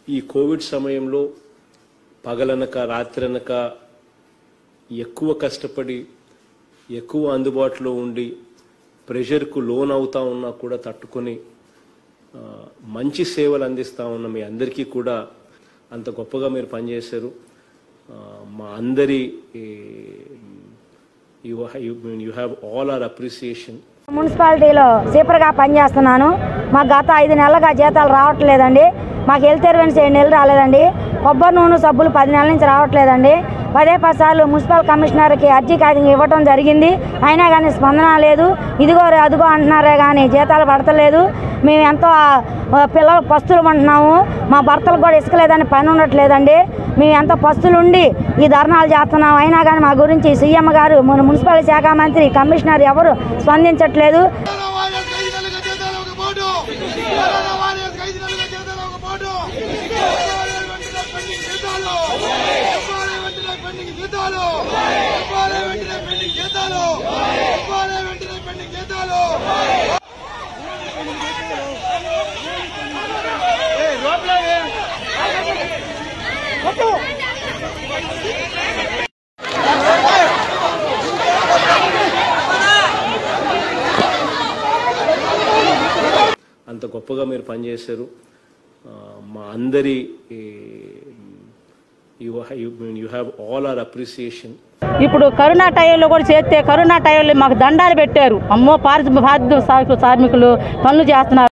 ఈ కోవిడ్ సమయంలో పగలనక రాత్రనక ఎక్కువ కష్టపడి ఎక్కువ అందుబాటులో ఉండి ప్రెషర్కు లోన్ అవుతా ఉన్నా కూడా తట్టుకొని ఆ, మంచి సేవలు అందిస్తా ఉన్న మీ అందరికీ కూడా అంత గొప్పగా మీరు పనిచేశారు ఆ, మా అందరి you you have all our appreciation మున్సిపాలిటీలో సీపర్గా పనిచేస్తున్నాను మాకు గత ఐదు నెలలుగా జీతాలు రావట్లేదండి మాకు హెల్త్ ఇన్సూరెన్స్ ఏడు నెలలు రాలేదండి కొబ్బరి నూనె సబ్బులు పది నెలల నుంచి రావట్లేదండి పదే పది సార్లు మున్సిపల్ కమిషనర్కి అర్జీ కాగితం ఇవ్వటం జరిగింది అయినా కానీ స్పందన లేదు ఇదిగో రే అదిగో అంటున్నారే కానీ జీతాలు పడతలేదు మేము ఎంతో ఆ, పిల్లలు పస్తులు ఉంటున్నాము మా భర్తలు కూడా ఇసుక లేదని పని ఉండట్లేదండి మేము ఎంతో పస్తులుండి ఈ ధర్నాలు చేస్తున్నాం అయినా కానీ మా గురించి సీఎం గారు మన మున్సిపల్ శాఖ మంత్రి కమిషనర్ ఎవరు స్పందించట్లేదు కరోనా వైరస్ ఐదు నెలలుగా జీతాలు ఒక పోటు కరోనా వైరస్ ఐదు నెలలుగా జీతాలు ఒక పోటు ఇవ్వాలి వెంటనే పెండింగ్ జీతాలు ఇవ్వాలి వెంటనే పెండింగ్ జీతాలు ఇవ్వాలి వెంటనే పెండింగ్ జీతాలు ఇవ్వాలి వెంటనే పెండింగ్ జీతాలు అంత గొప్పగా మీరు పనిచేశారు ఆ, మా అందరి you you have all our appreciation ఇప్పుడు కరోనా టైంలో కూడా చేస్తే కరోనా టైంలో మాకు దండాలు పెట్టారు అమ్మో పారిశుద్ధ బాధ్యత కార్మికులు పనులు చేస్తున్నారు